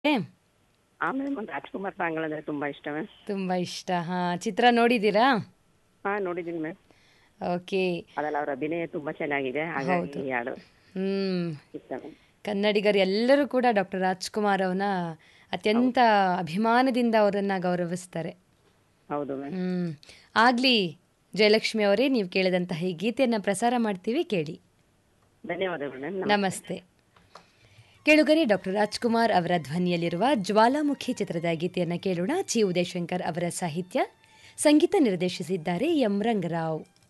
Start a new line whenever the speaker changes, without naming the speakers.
ಆ ಮ್ಯಾಮ್ ಒಂದು ರಾಜ್ಕುಮಾರ್ ಸಾಂಗ್ಗಳಂದ್ರೆ ತುಂಬಾ ಇಷ್ಟ ಮ್ಯಾಮ್
ತುಂಬ ಇಷ್ಟ ಹಾಂ ಚಿತ್ರ ನೋಡಿದ್ದೀರಾ
ಹಾ ನೋಡಿದ್ದೀನಿ ಮ್ಯಾಮ್
ಓಕೆ
ಅದ್ರಲ್ಲಿ ಅವ್ರ ಅಭಿನಯ ತುಂಬಾ ಚೆನ್ನಾಗಿದೆ ಹಾಗಾಗಿ ಈ ಹಾಡು
ಹ್ಞೂ
ಇಷ್ಟ ಮ್ಯಾಮ್
ಕನ್ನಡಿಗರು ಎಲ್ಲರೂ ಕೂಡ ಡಾಕ್ಟರ್ ರಾಜ್ಕುಮಾರ್ ಅವನ ಅತ್ಯಂತ ಅಭಿಮಾನದಿಂದ ಅವರನ್ನು ಗೌರವಿಸ್ತಾರೆ
ಹೌದು ಮ್ಯಾಮ್
ಹ್ಞೂ ಆಗಲಿ ಜಯಲಕ್ಷ್ಮಿ ಅವರೇ ನೀವು ಕೇಳಿದಂತಹ ಈ ಗೀತೆಯನ್ನು ಪ್ರಸಾರ ಮಾಡ್ತೀವಿ ಕೇಳಿ
ಧನ್ಯವಾದಗಳು ಮ್ಯಾಮ್
ನಮಸ್ತೆ ಕೇಳುಗರೆ ಡಾಕ್ಟರ್ ರಾಜ್ಕುಮಾರ್ ಅವರ ಧ್ವನಿಯಲ್ಲಿರುವ ಜ್ವಾಲಾಮುಖಿ ಚಿತ್ರದ ಗೀತೆಯನ್ನು ಕೇಳೋಣ ಚಿ ಉದಯಶಂಕರ್ ಅವರ ಸಾಹಿತ್ಯ ಸಂಗೀತ ನಿರ್ದೇಶಿಸಿದ್ದಾರೆ ಎಂ ರಂಗರಾವ್